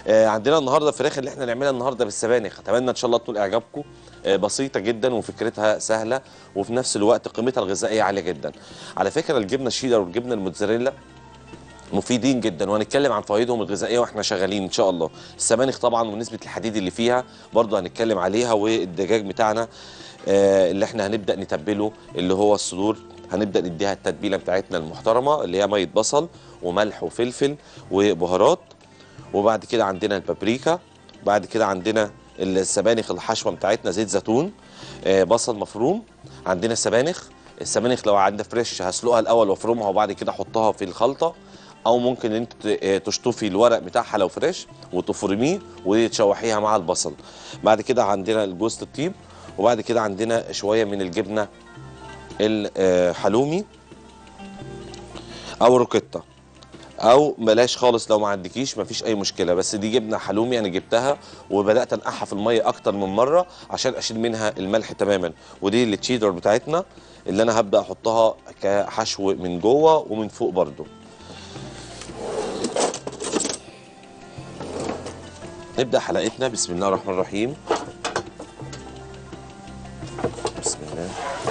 آه عندنا النهارده الفراخ اللي احنا نعملها النهارده بالسبانخ اتمنى ان شاء الله تكون اعجابكم آه بسيطه جدا وفكرتها سهله وفي نفس الوقت قيمتها الغذائيه عاليه جدا على فكره الجبنه الشيدر والجبنه الموتزاريلا مفيدين جدا وهنتكلم عن فوائدهم الغذائيه واحنا شغالين ان شاء الله السبانخ طبعا ونسبه الحديد اللي فيها برضو هنتكلم عليها والدجاج بتاعنا آه، اللي احنا هنبدا نتبله اللي هو الصدور هنبدا نديها التتبيله بتاعتنا المحترمه اللي هي ميه بصل وملح وفلفل وبهارات وبعد كده عندنا البابريكا بعد كده عندنا السبانخ الحشوه بتاعتنا زيت زيتون آه، بصل مفروم عندنا سبانخ السبانخ لو عندها فريش هسلقها الاول وافرمها وبعد كده احطها في الخلطه او ممكن ان انت ت- آه، تشطفي الورق بتاعها لو فريش وتفرميه وتشوحيها مع البصل بعد كده عندنا جوز الطيب وبعد كده عندنا شويه من الجبنه الحلومي او روكيتا او بلاش خالص لو ما عندكيش مفيش اي مشكله بس دي جبنه حلومي انا جبتها وبدات انقعها في الميه اكتر من مره عشان اشيل منها الملح تماما ودي التشيدر بتاعتنا اللي انا هبدا احطها كحشو من جوه ومن فوق برضو نبدا حلقتنا بسم الله الرحمن الرحيم بسم الله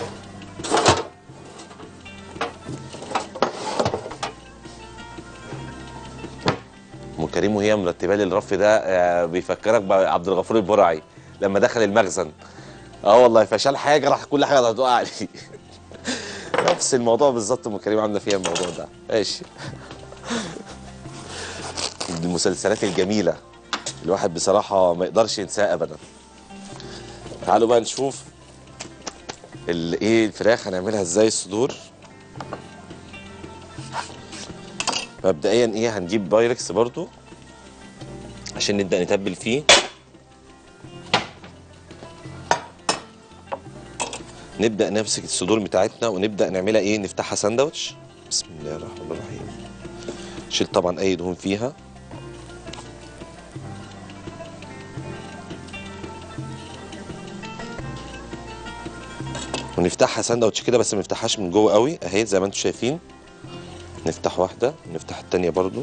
ام كريم وهي مرتبه لي الرف ده آه، بيفكرك بعبد الغفور البرعي لما دخل المخزن اه والله فشال حاجه راح كل حاجه هتقع عليه نفس الموضوع بالظبط ام كريم عامله فيها الموضوع ده ماشي دي المسلسلات الجميله الواحد بصراحه ما يقدرش ينساها ابدا تعالوا بقى نشوف ال- ايه الفراخ هنعملها ازاي الصدور مبدئيا ايه هنجيب بايركس برضو عشان نبدا نتبل فيه نبدا نمسك الصدور بتاعتنا ونبدا نعملها ايه نفتحها ساندوتش بسم الله الرحمن الرحيم شيل طبعا اي دهون فيها ونفتحها ساندوتش كده بس ما نفتحهاش من جوه قوي اهي زي ما انتم شايفين نفتح واحدة نفتح التانية برضو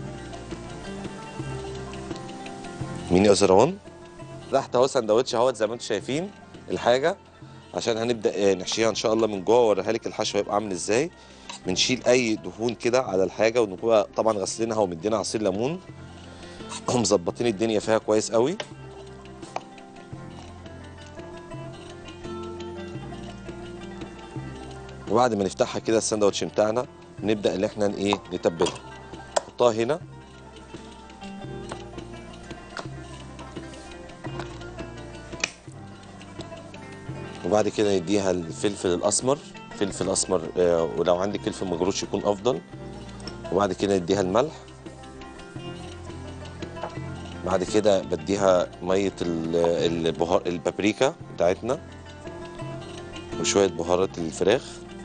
مين يا زروان فتحت اهو سندوتش اهوت زي ما انتم شايفين الحاجة عشان هنبدأ آه، نحشيها ان شاء الله من جوه واوريها لك الحشو هيبقى عامل ازاي بنشيل اي دهون كده على الحاجة ونبقى طبعا غسلينها ومدينا عصير ليمون ومظبطين الدنيا فيها كويس قوي وبعد ما نفتحها كده الساندوتش بتاعنا نبدا ان احنا ايه نتبلها نحطها هنا وبعد كده نديها الفلفل الاسمر فلفل اسمر آه، ولو عندك فلفل مجروش يكون افضل وبعد كده نديها الملح بعد كده بديها ميه ال- البهار البابريكا بتاعتنا وشويه بهارات الفراخ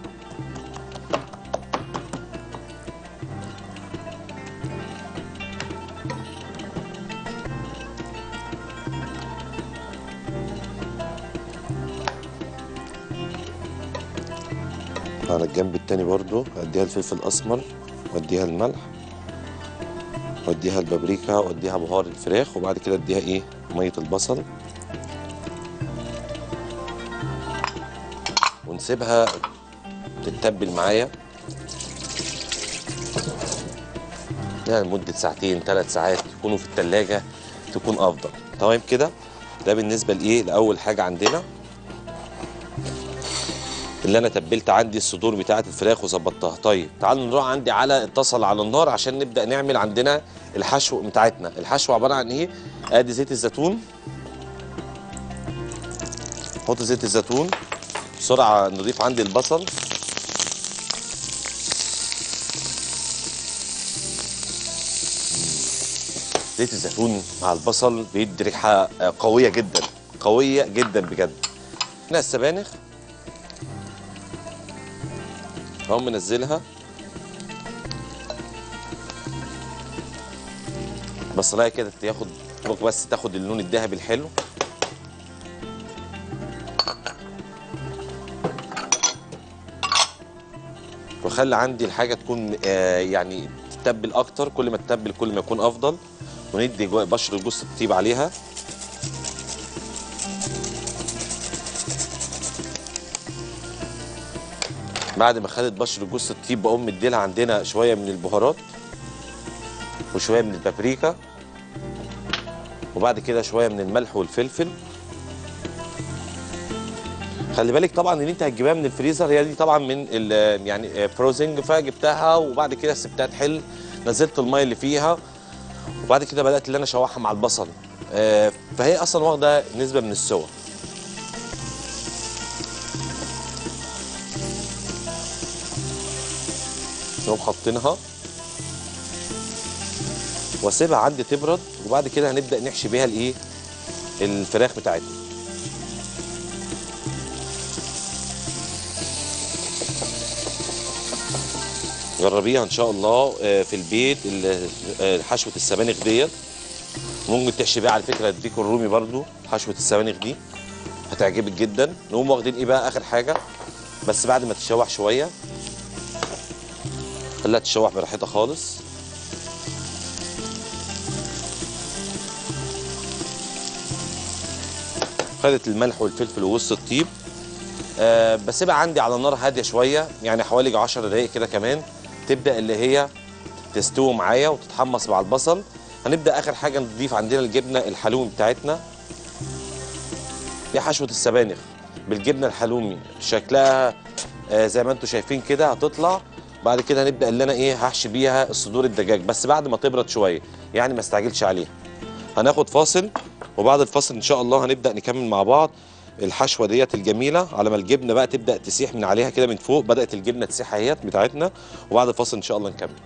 على الجنب التاني برضو اديها الفلفل الاسمر واديها الملح واديها البابريكا واديها بهار الفراخ وبعد كده اديها ايه ميه البصل ونسيبها تتبل معايا يعني لمدة ساعتين ثلاث ساعات يكونوا في التلاجة تكون أفضل تمام كده ده بالنسبة لإيه لأول حاجة عندنا اللي أنا تبلت عندي الصدور بتاعة الفراخ وظبطتها طيب تعالوا نروح عندي على اتصل على النار عشان نبدأ نعمل عندنا الحشو بتاعتنا الحشو عبارة عن إيه آدي زيت الزيتون حط زيت الزيتون بسرعة نضيف عندي البصل زيت الزيتون مع البصل بيدي ريحه آه، قويه جدا قويه جدا بجد هنا السبانخ اهو منزلها بصلايه كده تاخد تبقى بس تاخد اللون الذهبي الحلو وخلي عندي الحاجه تكون آه، يعني تتبل اكتر كل ما تتبل كل ما يكون افضل وندي جو- بشر جوز الطيب عليها بعد ما خدت بشر جوز الطيب بقوم مديلها عندنا شويه من البهارات وشويه من البابريكا وبعد كده شويه من الملح والفلفل خلي بالك طبعا ان انت هتجيبها من الفريزر هي دي طبعا من ال- يعني فروزنج فجبتها وبعد كده سبتها تحل نزلت الميه اللي فيها وبعد كده بدات اللي انا اشوحها مع البصل آه، فهي اصلا واخده نسبه من السوى نقوم حاطينها واسيبها عندي تبرد وبعد كده هنبدا نحشي بيها الايه الفراخ بتاعتنا جربيها ان شاء الله آه، في البيت ال- آه، حشوه السبانخ ديت ممكن تحشي بيها على فكره الديك الرومي برضو حشوه السبانخ دي هتعجبك جدا نقوم واخدين ايه بقى اخر حاجه بس بعد ما تتشوح شويه خليها تتشوح براحتها خالص خدت الملح والفلفل ووسط الطيب أه بسيبها عندي على نار هاديه شويه يعني حوالي 10 دقائق كده كمان تبدا اللي هي تستوي معايا وتتحمص مع البصل هنبدا اخر حاجه نضيف عندنا الجبنه الحلومي بتاعتنا دي حشوه السبانخ بالجبنه الحلومي شكلها آه زي ما انتم شايفين كده هتطلع بعد كده هنبدا اللي انا ايه هحشي بيها الصدور الدجاج بس بعد ما تبرد شويه يعني ما استعجلش عليها هناخد فاصل وبعد الفاصل ان شاء الله هنبدا نكمل مع بعض الحشوه ديت الجميله على ما الجبنه بقى تبدا تسيح من عليها كده من فوق بدات الجبنه تسيح اهيت بتاعتنا وبعد الفاصل ان شاء الله نكمل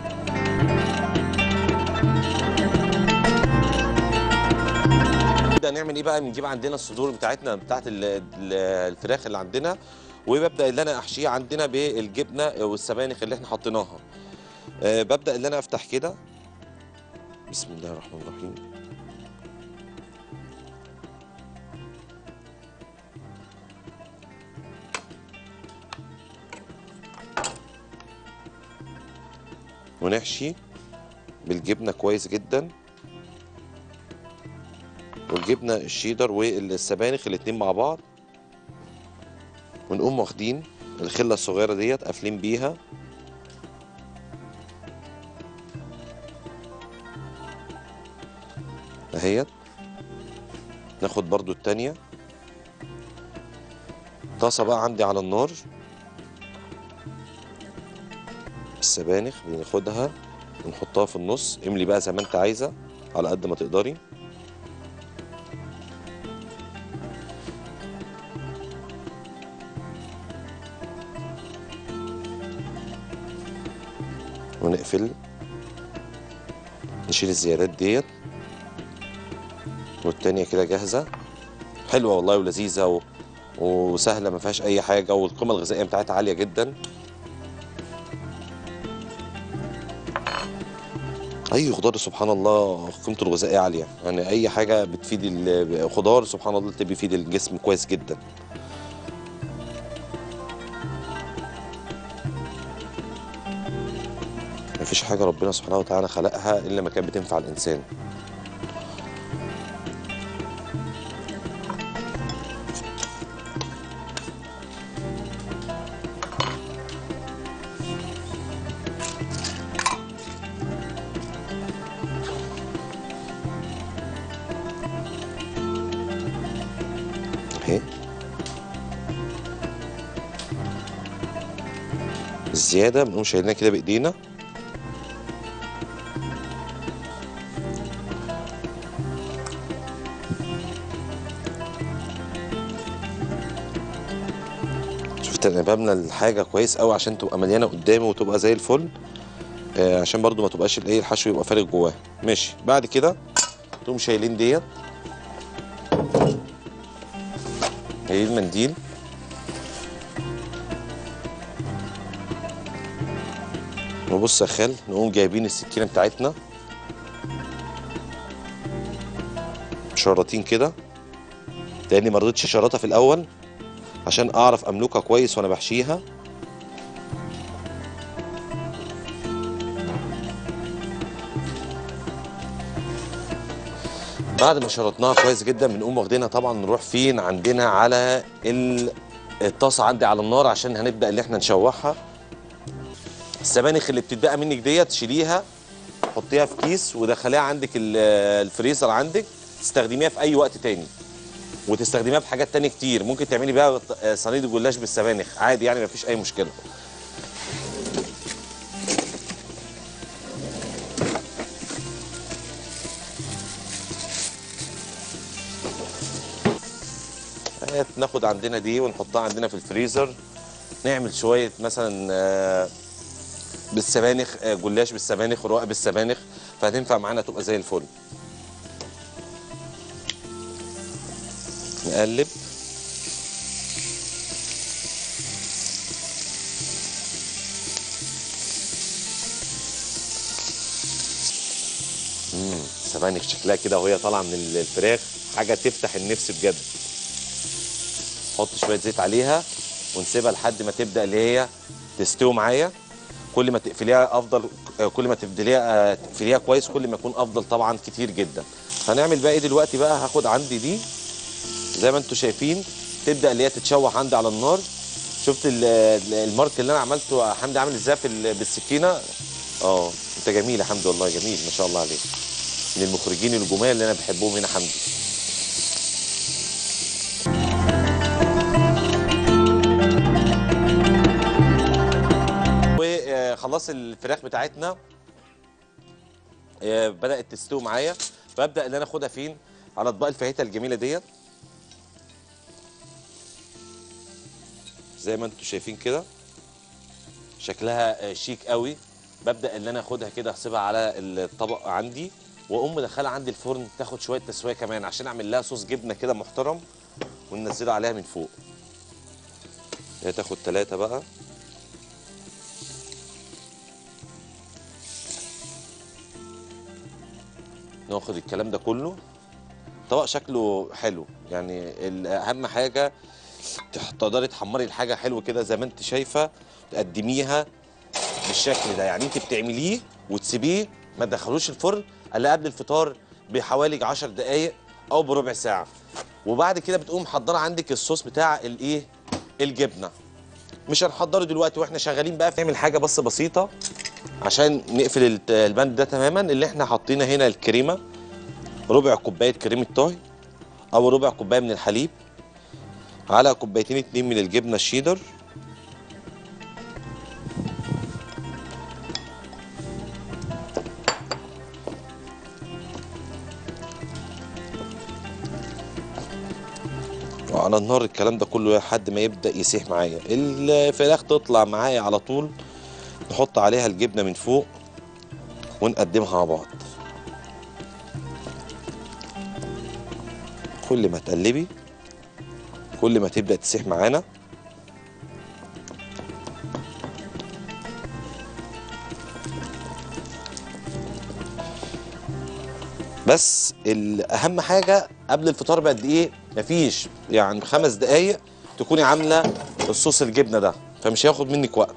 نبدا نعمل ايه بقى بنجيب عندنا الصدور بتاعتنا بتاعت ال- ال- الفراخ اللي عندنا وببدا اللي انا احشيه عندنا بالجبنه والسبانخ اللي احنا حطيناها أه ببدا اللي انا افتح كده بسم الله الرحمن الرحيم ونحشي بالجبنه كويس جدا والجبنه الشيدر والسبانخ الاتنين مع بعض ونقوم واخدين الخله الصغيره ديت قافلين بيها اهيت ناخد برضو التانية طاسة بقى عندي على النار السبانخ بناخدها ونحطها في النص املي بقى زي ما انت عايزة على قد ما تقدري ونقفل نشيل الزيادات ديت والتانية كده جاهزة حلوة والله ولذيذة و... وسهلة ما فيهاش أي حاجة والقيمة الغذائية بتاعتها عالية جدا أي خضار سبحان الله قيمته الغذائية عالية يعني أي حاجة بتفيد الخضار سبحان الله بيفيد الجسم كويس جدا مفيش حاجة ربنا سبحانه وتعالى خلقها إلا ما كانت بتنفع الإنسان اهي الزيادة بنقوم شايلينها كده بإيدينا شفت انا بملى الحاجة كويس قوي عشان تبقى مليانة قدامي وتبقى زي الفل آه عشان برضو ما تبقاش الايه الحشو يبقى فارغ جواه ماشي بعد كده تقوم شايلين ديت جايين منديل نبص يا خال نقوم جايبين السكينه بتاعتنا شراطين كده لاني ما رضيتش شراطه في الاول عشان اعرف املكها كويس وانا بحشيها بعد ما شرطناها كويس جدا بنقوم واخدينها طبعا نروح فين عندنا على ال- الطاسه عندي على النار عشان هنبدا اللي احنا نشوحها السبانخ اللي بتتبقى منك ديت تشيليها حطيها في كيس ودخليها عندك ال- الفريزر عندك تستخدميها في اي وقت تاني وتستخدميها في حاجات تانية كتير ممكن تعملي بيها ط- صينيه جلاش بالسبانخ عادي يعني مفيش اي مشكله آه، ناخد عندنا دي ونحطها عندنا في الفريزر نعمل شويه مثلا آه، بالسبانخ آه، جلاش بالسبانخ رقاق بالسبانخ فهتنفع معانا تبقى زي الفل نقلب امم سبانخ شكلها كده وهي طالعه من الفراخ حاجه تفتح النفس بجد حط شويه زيت عليها ونسيبها لحد ما تبدا اللي هي تستوي معايا كل ما تقفليها افضل آه، كل ما تفضليها آه، تقفليها كويس كل ما يكون افضل طبعا كتير جدا هنعمل بقى ايه دلوقتي بقى هاخد عندي دي زي ما انتم شايفين تبدا اللي هي تتشوح عندي على النار شفت ال- ال- المارك اللي انا عملته يا حمدي عامل ازاي في ال- بالسكينه اه انت جميل يا حمدي والله جميل ما شاء الله عليك من المخرجين الجمال اللي انا بحبهم هنا حمدي وخلاص الفراخ بتاعتنا آه، بدات تستوي معايا فابدا ان انا اخدها فين على اطباق الفاهيتا الجميله ديت زي ما انتم شايفين كده شكلها آه، شيك قوي ببدا ان انا اخدها كده احسبها على الطبق عندي واقوم مدخلها عندي الفرن تاخد شويه تسويه كمان عشان اعمل لها صوص جبنه كده محترم وننزلها عليها من فوق هي تاخد ثلاثه بقى ناخد الكلام ده كله طبق شكله حلو يعني ال- اهم حاجه تح- تقدري تحمري الحاجه حلو كده زي ما انت شايفه تقدميها بالشكل ده يعني انت بتعمليه وتسيبيه ما تدخلوش الفرن الا قبل الفطار بحوالي 10 دقائق او بربع ساعه وبعد كده بتقوم محضره عندك الصوص بتاع الايه الجبنه مش هنحضره دلوقتي واحنا شغالين بقى نعمل حاجه بس بسيطه عشان نقفل الت- البند ده تماما اللي احنا حاطين هنا الكريمه ربع كوبايه كريمه طهي او ربع كوبايه من الحليب على كوبايتين اتنين من الجبنه الشيدر وعلى النار الكلام ده كله لحد ما يبدا يسيح معايا الفراخ تطلع معايا على طول نحط عليها الجبنه من فوق ونقدمها مع بعض كل ما تقلبي كل ما تبدا تسيح معانا بس الاهم حاجه قبل الفطار بقد ايه مفيش يعني خمس دقايق تكوني عامله الصوص الجبنه ده فمش هياخد منك وقت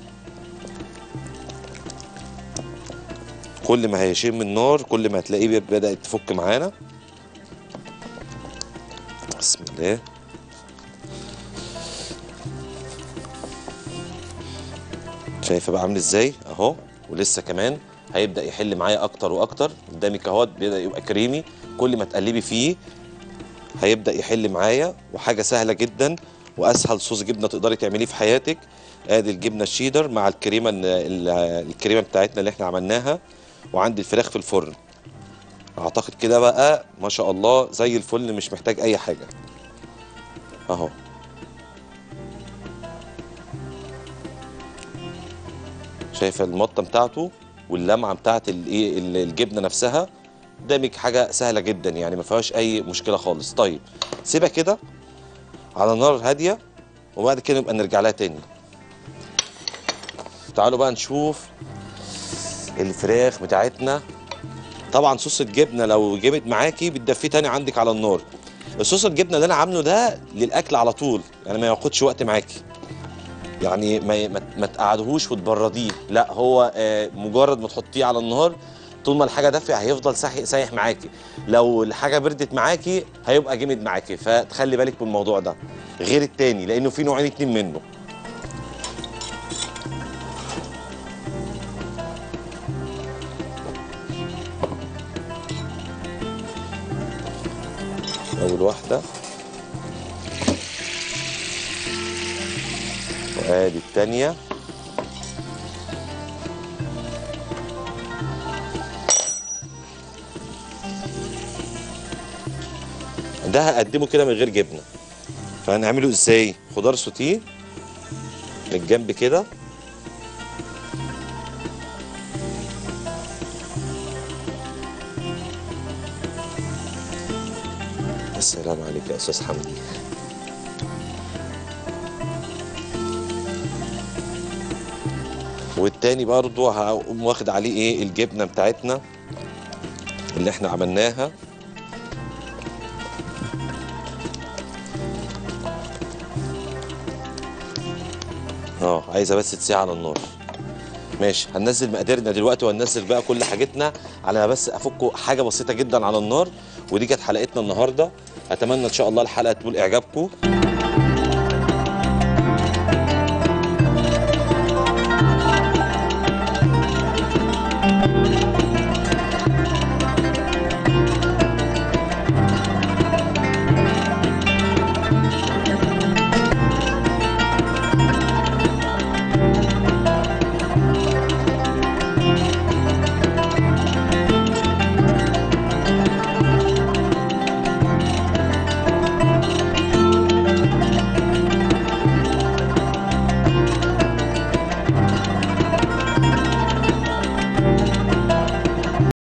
كل ما هيشم النار كل ما هتلاقيه بدات تفك معانا بسم الله شايفه بقى عامل ازاي اهو ولسه كمان هيبدا يحل معايا اكتر واكتر قدامك اهوت بدا يبقى كريمي كل ما تقلبي فيه هيبدا يحل معايا وحاجه سهله جدا واسهل صوص جبنه تقدري تعمليه في حياتك ادي الجبنه الشيدر مع الكريمه ال- ال- الكريمه بتاعتنا اللي احنا عملناها وعندي الفراخ في الفرن اعتقد كده بقى ما شاء الله زي الفل مش محتاج اي حاجه اهو شايفه المطه بتاعته واللمعه بتاعت الايه ال- الجبنه نفسها قدامك حاجه سهله جدا يعني ما فيهاش اي مشكله خالص طيب سيبها كده على نار هاديه وبعد كده نبقى نرجع لها تاني تعالوا بقى نشوف الفراخ بتاعتنا طبعا صوص الجبنه لو جبت معاكي بتدفيه تاني عندك على النار الصوص الجبنه اللي انا عامله ده للاكل على طول يعني ما ياخدش وقت معاكي يعني ما ما, ما تقعدهوش وتبرديه لا هو آه، مجرد ما تحطيه على النار طول ما الحاجه دافيه هيفضل سايح سايح معاكي لو الحاجه بردت معاكي هيبقى جامد معاكي فتخلي بالك من الموضوع ده غير التاني لانه في نوعين اتنين منه اول واحده وادي التانيه ده هقدمه كده من غير جبنه فهنعمله ازاي خضار سوتيه من الجنب كده السلام عليك يا استاذ حمدي والتاني برضو هقوم واخد عليه ايه الجبنه بتاعتنا اللي احنا عملناها اه عايزه بس تسيح على النار ماشي هننزل مقاديرنا دلوقتي وهننزل بقى كل حاجتنا على ما بس افكوا حاجه بسيطه جدا على النار ودي كانت حلقتنا النهارده اتمنى ان شاء الله الحلقه تكون اعجابكم